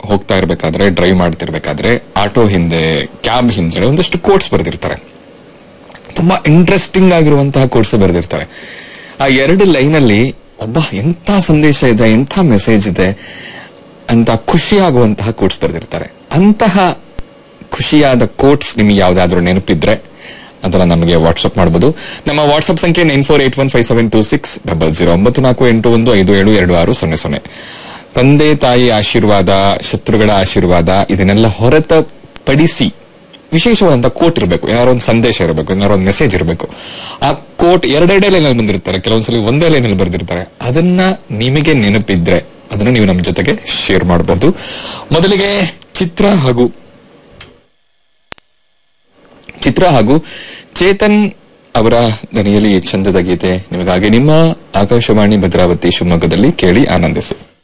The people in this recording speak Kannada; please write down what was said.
ಹೋಗ್ತಾ ಇರ್ಬೇಕಾದ್ರೆ ಡ್ರೈವ್ ಮಾಡ್ತಿರ್ಬೇಕಾದ್ರೆ ಆಟೋ ಹಿಂದೆ ಕ್ಯಾಬ್ ಹಿಂದೆ ಒಂದಷ್ಟು ಕೋಟ್ಸ್ ಬರೆದಿರ್ತಾರೆ ತುಂಬಾ ಇಂಟ್ರೆಸ್ಟಿಂಗ್ ಆಗಿರುವಂತಹ ಕೋಟ್ಸ್ ಬರೆದಿರ್ತಾರೆ ಆ ಎರಡು ಲೈನ್ ಅಲ್ಲಿ ಒಬ್ಬ ಎಂಥ ಸಂದೇಶ ಇದೆ ಎಂಥ ಮೆಸೇಜ್ ಇದೆ ಅಂತ ಖುಷಿಯಾಗುವಂತಹ ಕೋಟ್ಸ್ ಬರೆದಿರ್ತಾರೆ ಅಂತಹ ಖುಷಿಯಾದ ಕೋಟ್ಸ್ ನಿಮಗೆ ಯಾವ್ದಾದ್ರು ನೆನಪಿದ್ರೆ ಅದನ್ನ ನಮಗೆ ವಾಟ್ಸ್ಆಪ್ ಮಾಡಬಹುದು ನಮ್ಮ ವಾಟ್ಸ್ಆಪ್ ಸಂಖ್ಯೆ nine four eight one five seven two six double zero ಒಂಬತ್ತು ನಾಲ್ಕು ಎಂಟು ಒಂದು ಐದು ಏಳು ಎರಡು ಆರು ಸೊನ್ನೆ ಸೊನ್ನೆ ತಂದೆ ತಾಯಿ ಆಶೀರ್ವಾದ ಶತ್ರುಗಳ ಆಶೀರ್ವಾದ ಇದನ್ನೆಲ್ಲ ಹೊರತುಪಡಿಸಿ ವಿಶೇಷವಾದಂತ ಕೋಟ್ ಇರಬೇಕು ಯಾರೋ ಒಂದು ಸಂದೇಶ ಇರಬೇಕು ಏನಾರೋ ಒಂದು ಮೆಸೇಜ್ ಇರಬೇಕು ಆ ಕೋಟ್ ಎರಡೆರಡೇ ಲೈನಲ್ಲಿ ಬಂದಿರ್ತಾರೆ ಕೆಲವೊಂದ್ಸಲಿ ಒಂದೇ ಲೈನಲ್ಲಿ ಬರೆದಿರ್ತಾರೆ ಅದನ್ನ ನಿಮಗೆ ನೆನಪಿದ್ರೆ ಅದನ್ನ ನೀವು ನಮ್ಮ ಜೊತೆಗೆ ಶೇರ್ ಮಾಡಬಹುದು ಮೊದಲಿಗೆ ಚಿತ್ರ ಹಾಗೂ ಚಿತ್ರ ಹಾಗೂ ಚೇತನ್ ಅವರ ದನಿಯಲ್ಲಿ ಚಂದದ ಗೀತೆ ನಿಮಗಾಗಿ ನಿಮ್ಮ ಆಕಾಶವಾಣಿ ಭದ್ರಾವತಿ ಶಿವಮೊಗ್ಗದಲ್ಲಿ ಕೇಳಿ ಆನಂದಿಸಿ